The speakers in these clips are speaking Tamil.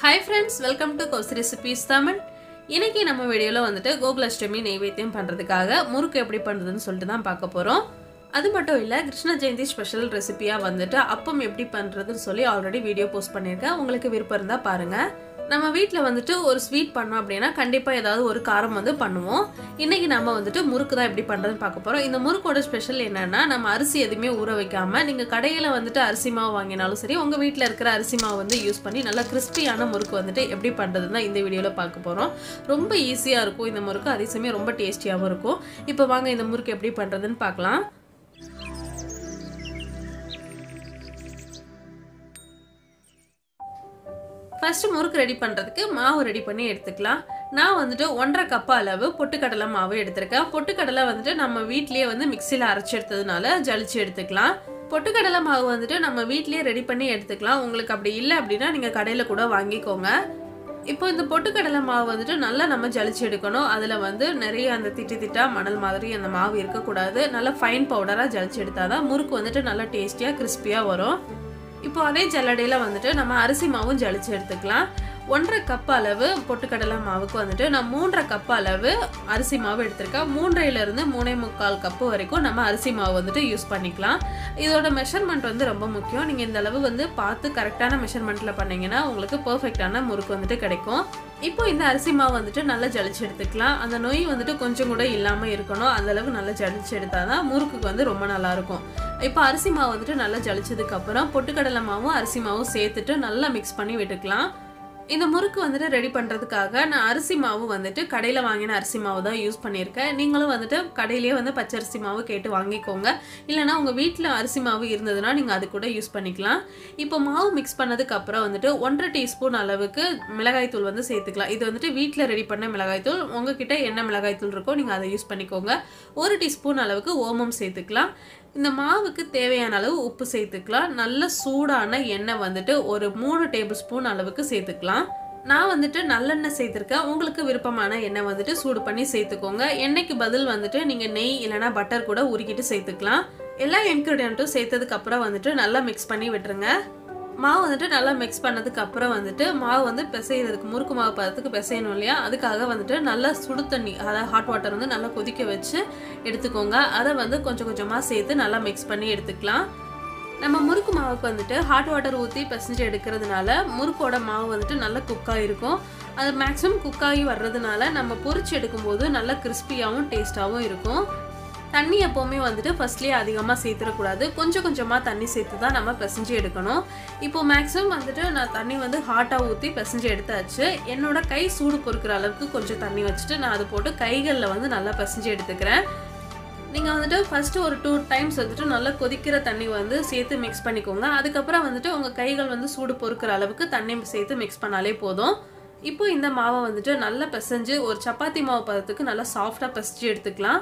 hi friends welcome to Kos recipes Tamil இன்னைக்கு நம்ம வீடியோவில் வந்துட்டு கோகுலாஷ்டமி நெய்வேத்தியம் பண்ணுறதுக்காக முறுக்கு எப்படி பண்ணுறதுன்னு சொல்லிட்டு தான் பார்க்க போகிறோம் அது மட்டும் இல்லை கிருஷ்ண ஜெயந்தி ஸ்பெஷல் ரெசிபியாக வந்துட்டு அப்பம் எப்படி பண்ணுறதுன்னு சொல்லி ஆல்ரெடி வீடியோ போஸ்ட் பண்ணியிருக்கேன் உங்களுக்கு விருப்பம் இருந்தால் பாருங்கள் நம்ம வீட்டில் வந்துட்டு ஒரு ஸ்வீட் பண்ணோம் அப்படின்னா கண்டிப்பாக ஏதாவது ஒரு காரம் வந்து பண்ணுவோம் இன்னைக்கு நம்ம வந்துட்டு முறுக்கு தான் எப்படி பண்ணுறதுன்னு பார்க்க போகிறோம் இந்த முறுக்கோட ஸ்பெஷல் என்னன்னா நம்ம அரிசி எதுவுமே ஊற வைக்காம நீங்கள் கடையில் வந்துட்டு அரிசி மாவு வாங்கினாலும் சரி உங்கள் வீட்டில் இருக்கிற அரிசி மாவு வந்து யூஸ் பண்ணி நல்லா கிறிஸ்பியான முறுக்கு வந்துட்டு எப்படி பண்ணுறதுன்னு தான் இந்த வீடியோவில் பார்க்க போகிறோம் ரொம்ப ஈஸியாக இருக்கும் இந்த முறுக்கு அதே சமயம் ரொம்ப டேஸ்டியாகவும் இருக்கும் இப்போ வாங்க இந்த முறுக்கு எப்படி பண்ணுறதுன்னு பார்க்கலாம் ஃபர்ஸ்ட் முறுக்கு ரெடி பண்ணுறதுக்கு மாவு ரெடி பண்ணி எடுத்துக்கலாம் நான் வந்துட்டு ஒன்றரை கப் அளவு பொட்டுக்கடலை மாவு எடுத்திருக்கேன் பொட்டுக்கடலை வந்துட்டு நம்ம வீட்லேயே வந்து மிக்சியில் அரைச்சி எடுத்ததுனால ஜலிச்சு எடுத்துக்கலாம் பொட்டுக்கடலை மாவு வந்துட்டு நம்ம வீட்லேயே ரெடி பண்ணி எடுத்துக்கலாம் உங்களுக்கு அப்படி இல்லை அப்படின்னா நீங்கள் கடையில் கூட வாங்கிக்கோங்க இப்போ இந்த பொட்டுக்கடலை மாவு வந்துட்டு நல்லா நம்ம ஜலிச்சு எடுக்கணும் அதில் வந்து நிறைய அந்த திட்டு திட்டா மணல் மாதிரி அந்த மாவு இருக்கக்கூடாது நல்லா ஃபைன் பவுடராக ஜலிச்சு எடுத்தாதான் முறுக்கு வந்துட்டு நல்லா டேஸ்டியாக கிறிஸ்பியாக வரும் இப்போ அதே ஜல்லடையில் வந்துட்டு நம்ம அரிசி மாவும் ஜலிச்சு எடுத்துக்கலாம் ஒன்றரை கப் அளவு பொட்டுக்கடலை மாவுக்கு வந்துட்டு நான் மூன்றரை கப் அளவு அரிசி மாவு எடுத்திருக்கேன் மூன்றையிலேருந்து மூணே முக்கால் கப்பு வரைக்கும் நம்ம அரிசி மாவு வந்துட்டு யூஸ் பண்ணிக்கலாம் இதோட மெஷர்மெண்ட் வந்து ரொம்ப முக்கியம் நீங்கள் இந்த அளவு வந்து பார்த்து கரெக்டான மெஷர்மெண்ட்டில் பண்ணீங்கன்னா உங்களுக்கு பர்ஃபெக்டான முறுக்கு வந்துட்டு கிடைக்கும் இப்போ இந்த அரிசி மாவு வந்துட்டு நல்லா ஜலிச்சு எடுத்துக்கலாம் அந்த நொய் வந்துட்டு கொஞ்சம் கூட இல்லாமல் இருக்கணும் அந்த அளவு நல்லா ஜலிச்சு எடுத்தால் தான் முறுக்குக்கு வந்து ரொம்ப நல்லாயிருக்கும் இப்போ அரிசி மாவு வந்துட்டு நல்லா ஜலிச்சதுக்கு அப்புறம் பொட்டுக்கடலை மாவும் அரிசி மாவும் சேர்த்துட்டு நல்லா மிக்ஸ் பண்ணி விட்டுக்கலாம் இந்த முறுக்கு வந்துட்டு ரெடி பண்ணுறதுக்காக நான் அரிசி மாவு வந்துட்டு கடையில் வாங்கின அரிசி மாவு தான் யூஸ் பண்ணியிருக்கேன் நீங்களும் வந்துட்டு கடையிலேயே வந்து பச்சரிசி மாவு கேட்டு வாங்கிக்கோங்க இல்லைனா உங்கள் வீட்டில் அரிசி மாவு இருந்ததுன்னா நீங்கள் அது கூட யூஸ் பண்ணிக்கலாம் இப்போ மாவு மிக்ஸ் பண்ணதுக்கு அப்புறம் வந்துட்டு ஒன்றரை டீஸ்பூன் அளவுக்கு மிளகாய்த்தூள் வந்து சேர்த்துக்கலாம் இது வந்துட்டு வீட்டில் ரெடி பண்ண மிளகாய்த்தூள் உங்ககிட்ட என்ன மிளகாய்த்தூள் இருக்கோ நீங்கள் அதை யூஸ் பண்ணிக்கோங்க ஒரு டீஸ்பூன் அளவுக்கு ஓமம் சேர்த்துக்கலாம் இந்த மாவுக்கு தேவையான அளவு உப்பு சேர்த்துக்கலாம் நல்ல சூடான எண்ணெய் வந்துட்டு ஒரு மூணு டேபிள் ஸ்பூன் அளவுக்கு சேர்த்துக்கலாம் நான் வந்துட்டு நல்லெண்ணெய் சேர்த்துருக்கேன் உங்களுக்கு விருப்பமான எண்ணெய் வந்துட்டு சூடு பண்ணி சேர்த்துக்கோங்க எண்ணெய்க்கு பதில் வந்துட்டு நீங்கள் நெய் இல்லைனா பட்டர் கூட உருக்கிட்டு சேர்த்துக்கலாம் எல்லா இன்க்ரீடியண்ட்டும் சேர்த்ததுக்கு அப்புறம் வந்துட்டு நல்லா மிக்ஸ் பண்ணி விட்டுருங்க மாவு வந்துட்டு நல்லா மிக்ஸ் பண்ணதுக்கு அப்புறம் வந்துட்டு மாவு வந்து பிசைகிறதுக்கு முறுக்கு மாவு பதத்துக்கு பிசையணும் இல்லையா அதுக்காக வந்துட்டு நல்லா சுடு தண்ணி அதாவது ஹாட் வாட்டர் வந்து நல்லா கொதிக்க வச்சு எடுத்துக்கோங்க அதை வந்து கொஞ்சம் கொஞ்சமாக சேர்த்து நல்லா மிக்ஸ் பண்ணி எடுத்துக்கலாம் நம்ம முறுக்கு மாவுக்கு வந்துட்டு ஹாட் வாட்டர் ஊற்றி பிசைஞ்சு எடுக்கிறதுனால முறுக்கோட மாவு வந்துட்டு நல்லா குக்காக இருக்கும் அது மேக்ஸிமம் குக்காகி வர்றதுனால நம்ம பொரிச்சு எடுக்கும்போது நல்லா கிறிஸ்பியாகவும் டேஸ்ட்டாகவும் இருக்கும் தண்ணி எப்போவுமே வந்துட்டு ஃபர்ஸ்ட்லேயே அதிகமாக சேர்த்துடக்கூடாது கொஞ்சம் கொஞ்சமாக தண்ணி சேர்த்து தான் நம்ம பிசைஞ்சு எடுக்கணும் இப்போ மேக்ஸிமம் வந்துட்டு நான் தண்ணி வந்து ஹாட்டாக ஊற்றி பிசைஞ்சு எடுத்தாச்சு என்னோட கை சூடு பொறுக்கிற அளவுக்கு கொஞ்சம் தண்ணி வச்சுட்டு நான் அது போட்டு கைகளில் வந்து நல்லா பிசைஞ்சு எடுத்துக்கிறேன் நீங்கள் வந்துட்டு ஃபஸ்ட்டு ஒரு டூ டைம்ஸ் வந்துட்டு நல்லா கொதிக்கிற தண்ணி வந்து சேர்த்து மிக்ஸ் பண்ணிக்கோங்க அதுக்கப்புறம் வந்துட்டு உங்கள் கைகள் வந்து சூடு பொறுக்கிற அளவுக்கு தண்ணி சேர்த்து மிக்ஸ் பண்ணாலே போதும் இப்போ இந்த மாவை வந்துட்டு நல்லா பிசைஞ்சு ஒரு சப்பாத்தி மாவு பதத்துக்கு நல்லா சாஃப்டாக பிசைஞ்சு எடுத்துக்கலாம்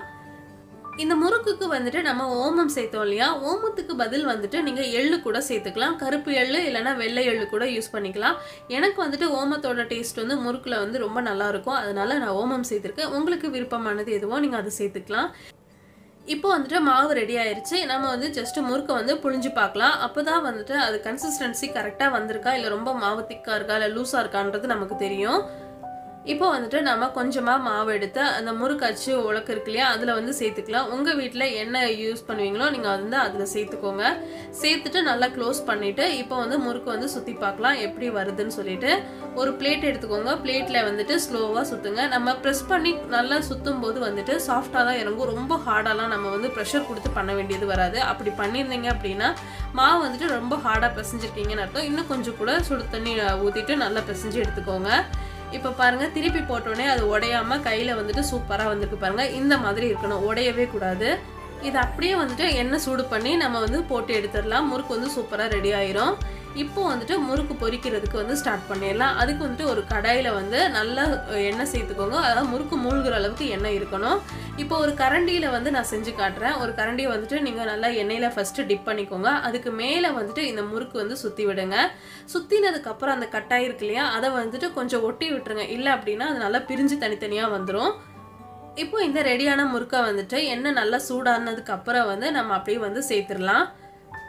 இந்த முறுக்குக்கு வந்துட்டு நம்ம ஓமம் சேர்த்தோம் இல்லையா ஓமத்துக்கு பதில் வந்துட்டு நீங்கள் எள்ளு கூட சேர்த்துக்கலாம் கருப்பு எள்ளு இல்லைனா வெள்ளை எள்ளு கூட யூஸ் பண்ணிக்கலாம் எனக்கு வந்துட்டு ஓமத்தோட டேஸ்ட் வந்து முறுக்கில் வந்து ரொம்ப நல்லா இருக்கும் அதனால நான் ஓமம் சேர்த்துருக்கேன் உங்களுக்கு விருப்பமானது எதுவோ நீங்கள் அதை சேர்த்துக்கலாம் இப்போ வந்துட்டு மாவு ரெடி ஆயிருச்சு நம்ம வந்து ஜஸ்ட் முறுக்கை வந்து புழிஞ்சு பார்க்கலாம் அப்போ தான் வந்துட்டு அது கன்சிஸ்டன்சி கரெக்டாக வந்திருக்கா இல்லை ரொம்ப மாவு திக்காக இருக்கா இல்லை லூஸாக இருக்கான்றது நமக்கு தெரியும் இப்போ வந்துட்டு நம்ம கொஞ்சமாக மாவு எடுத்து அந்த முறுக்காச்சு உலக்கு இருக்கு இல்லையா அதில் வந்து சேர்த்துக்கலாம் உங்கள் வீட்டில் என்ன யூஸ் பண்ணுவீங்களோ நீங்கள் வந்து அதில் சேர்த்துக்கோங்க சேர்த்துட்டு நல்லா க்ளோஸ் பண்ணிவிட்டு இப்போ வந்து முறுக்கு வந்து சுற்றி பார்க்கலாம் எப்படி வருதுன்னு சொல்லிட்டு ஒரு பிளேட் எடுத்துக்கோங்க பிளேட்டில் வந்துட்டு ஸ்லோவாக சுற்றுங்க நம்ம ப்ரெஸ் பண்ணி நல்லா சுற்றும் போது வந்துட்டு சாஃப்டாக தான் இறங்கும் ரொம்ப ஹார்டாலாம் நம்ம வந்து ப்ரெஷர் கொடுத்து பண்ண வேண்டியது வராது அப்படி பண்ணியிருந்தீங்க அப்படின்னா மாவு வந்துட்டு ரொம்ப ஹார்டாக பிசைஞ்சிருக்கீங்கன்னு அர்த்தம் இன்னும் கொஞ்சம் கூட சுடு தண்ணி ஊற்றிட்டு நல்லா பிசைஞ்சு எடுத்துக்கோங்க இப்போ பாருங்க திருப்பி போட்டோடனே அது உடையாம கையில வந்துட்டு சூப்பரா வந்திருக்கு பாருங்க இந்த மாதிரி இருக்கணும் உடையவே கூடாது இது அப்படியே வந்துட்டு எண்ணெய் சூடு பண்ணி நம்ம வந்து போட்டு எடுத்துடலாம் முறுக்கு வந்து சூப்பராக ரெடி ஆயிரும் இப்போ வந்துட்டு முறுக்கு பொரிக்கிறதுக்கு வந்து ஸ்டார்ட் பண்ணிடலாம் அதுக்கு வந்துட்டு ஒரு கடாயில் வந்து நல்லா எண்ணெய் சேர்த்துக்கோங்க அதாவது முறுக்கு மூழ்கிற அளவுக்கு எண்ணெய் இருக்கணும் இப்போ ஒரு கரண்டியில் வந்து நான் செஞ்சு காட்டுறேன் ஒரு கரண்டியை வந்துட்டு நீங்கள் நல்லா எண்ணெயில் ஃபஸ்ட்டு டிப் பண்ணிக்கோங்க அதுக்கு மேலே வந்துட்டு இந்த முறுக்கு வந்து சுற்றி விடுங்க சுற்றினதுக்கப்புறம் அந்த கட்டாய் இருக்கு இல்லையா அதை வந்துட்டு கொஞ்சம் ஒட்டி விட்டுருங்க இல்லை அப்படின்னா அது நல்லா பிரிஞ்சு தனித்தனியாக வந்துடும் இப்போ இந்த ரெடியான முறுக்கை வந்துட்டு எண்ணெய் நல்லா சூடானதுக்கு அப்புறம் வந்து நம்ம அப்படியே வந்து சேர்த்துடலாம்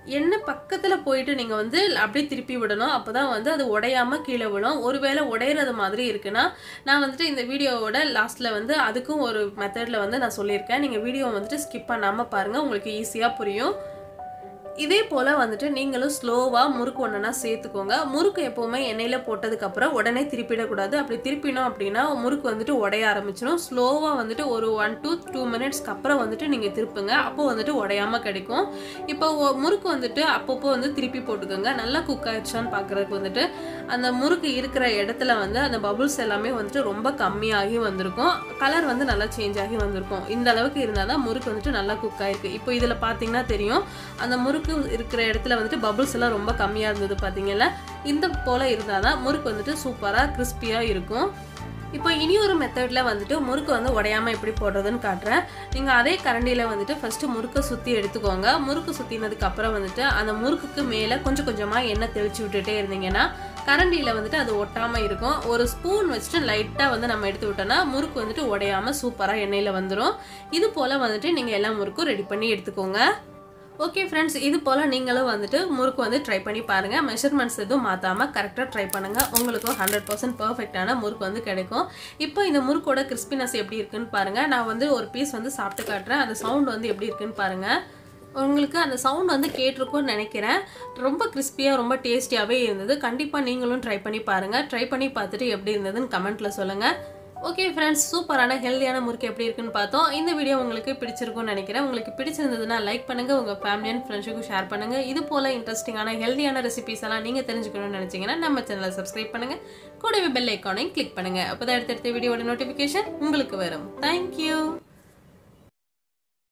எண்ணெய் பக்கத்தில் போயிட்டு நீங்கள் வந்து அப்படியே திருப்பி விடணும் அப்போ தான் வந்து அது உடையாம கீழே விழும் ஒருவேளை உடையிறது மாதிரி இருக்குன்னா நான் வந்துட்டு இந்த வீடியோவோட லாஸ்ட்டில் வந்து அதுக்கும் ஒரு மெத்தடில் வந்து நான் சொல்லியிருக்கேன் நீங்கள் வீடியோ வந்துட்டு ஸ்கிப் பண்ணாமல் பாருங்கள் உங்களுக்கு ஈஸியாக புரியும் இதே போல் வந்துட்டு நீங்களும் ஸ்லோவாக முறுக்கு ஒன்றுனா சேர்த்துக்கோங்க முறுக்கு எப்போவுமே எண்ணெயில் போட்டதுக்கப்புறம் உடனே திருப்பிடக்கூடாது அப்படி திருப்பினோம் அப்படின்னா முறுக்கு வந்துட்டு உடைய ஆரம்பிச்சிடும் ஸ்லோவாக வந்துட்டு ஒரு ஒன் to டூ மினிட்ஸ்க்கு அப்புறம் வந்துட்டு நீங்கள் திருப்புங்க அப்போ வந்துட்டு உடையாமல் கிடைக்கும் இப்போ ஒ- முறுக்கு வந்துட்டு அப்பப்போ வந்து திருப்பி போட்டுக்கோங்க நல்லா குக் ஆயிடுச்சான்னு பார்க்குறதுக்கு வந்துட்டு அந்த முறுக்கு இருக்கிற இடத்துல வந்து அந்த பபுள்ஸ் எல்லாமே வந்துட்டு ரொம்ப கம்மியாகி வந்திருக்கும் கலர் வந்து நல்லா சேஞ்ச் ஆகி வந்திருக்கும் இந்த அளவுக்கு இருந்தால் தான் முறுக்கு வந்துட்டு நல்லா குக் ஆயிருக்கு இப்போ இதில் பார்த்தீங்கன்னா தெரியும் அந்த முறுக்கு இருக்கிற இடத்துல வந்துட்டு பபுள்ஸ் எல்லாம் ரொம்ப கம்மியாக இருந்தது பார்த்தீங்கல்ல இந்த போல் இருந்தால் தான் முறுக்கு வந்துட்டு சூப்பராக கிறிஸ்பியாக இருக்கும் இப்போ இனி ஒரு மெத்தடில் வந்துட்டு முறுக்கு வந்து உடையாம எப்படி போடுறதுன்னு காட்டுறேன் நீங்கள் அதே கரண்டியில் வந்துட்டு ஃபஸ்ட்டு முறுக்கை சுற்றி எடுத்துக்கோங்க முறுக்கு சுற்றினதுக்கு அப்புறம் வந்துட்டு அந்த முறுக்குக்கு மேலே கொஞ்சம் கொஞ்சமாக எண்ணெய் தெளிச்சு விட்டுட்டே இருந்தீங்கன்னா கரண்டியில் வந்துட்டு அது ஒட்டாமல் இருக்கும் ஒரு ஸ்பூன் வச்சுட்டு லைட்டாக வந்து நம்ம எடுத்து விட்டோம்னா முறுக்கு வந்துட்டு உடையாம சூப்பராக எண்ணெயில் வந்துடும் இது போல் வந்துட்டு நீங்கள் எல்லா முறுக்கும் ரெடி பண்ணி எடுத்துக்கோங்க ஓகே ஃப்ரெண்ட்ஸ் இது போல் நீங்களும் வந்துட்டு முறுக்கு வந்து ட்ரை பண்ணி பாருங்கள் மெஷர்மெண்ட்ஸ் எதுவும் மாற்றாமல் கரெக்டாக ட்ரை பண்ணுங்கள் உங்களுக்கும் ஹண்ட்ரட் பர்சன்ட் பர்ஃபெக்டான முறுக்கு வந்து கிடைக்கும் இப்போ இந்த முறுக்கோட கிறிஸ்பினஸ் எப்படி இருக்குன்னு பாருங்கள் நான் வந்து ஒரு பீஸ் வந்து சாப்பிட்டு காட்டுறேன் அந்த சவுண்ட் வந்து எப்படி இருக்குன்னு பாருங்கள் உங்களுக்கு அந்த சவுண்ட் வந்து கேட்டிருக்கும்னு நினைக்கிறேன் ரொம்ப கிறிஸ்பியாக ரொம்ப டேஸ்டியாகவே இருந்தது கண்டிப்பாக நீங்களும் ட்ரை பண்ணி பாருங்கள் ட்ரை பண்ணி பார்த்துட்டு எப்படி இருந்ததுன்னு கமெண்ட்டில் சொல்லுங்கள் ஓகே ஃப்ரெண்ட்ஸ் சூப்பரான ஹெல்தியான முறுக்கு எப்படி இருக்குன்னு பார்த்தோம் இந்த வீடியோ உங்களுக்கு பிடிச்சிருக்கும்னு நினைக்கிறேன் உங்களுக்கு பிடிச்சிருந்ததுன்னா லைக் பண்ணுங்க உங்க ஃபேமிலி அண்ட் ஃப்ரெண்ட்ஸுக்கும் ஷேர் பண்ணுங்க இது போல இன்ட்ரெஸ்டிங்கான ஹெல்தியான ரெசிபிஸ் எல்லாம் நீங்க தெரிஞ்சுக்கணும்னு நினைச்சீங்கன்னா நம்ம சேனலை சப்ஸ்கிரைப் பண்ணுங்க கூடவே பெல் ஐக்கானையும் கிளிக் பண்ணுங்க அப்பதான் அடுத்தடுத்த வீடியோட நோட்டிஃபிகேஷன் உங்களுக்கு வரும் தேங்க்யூ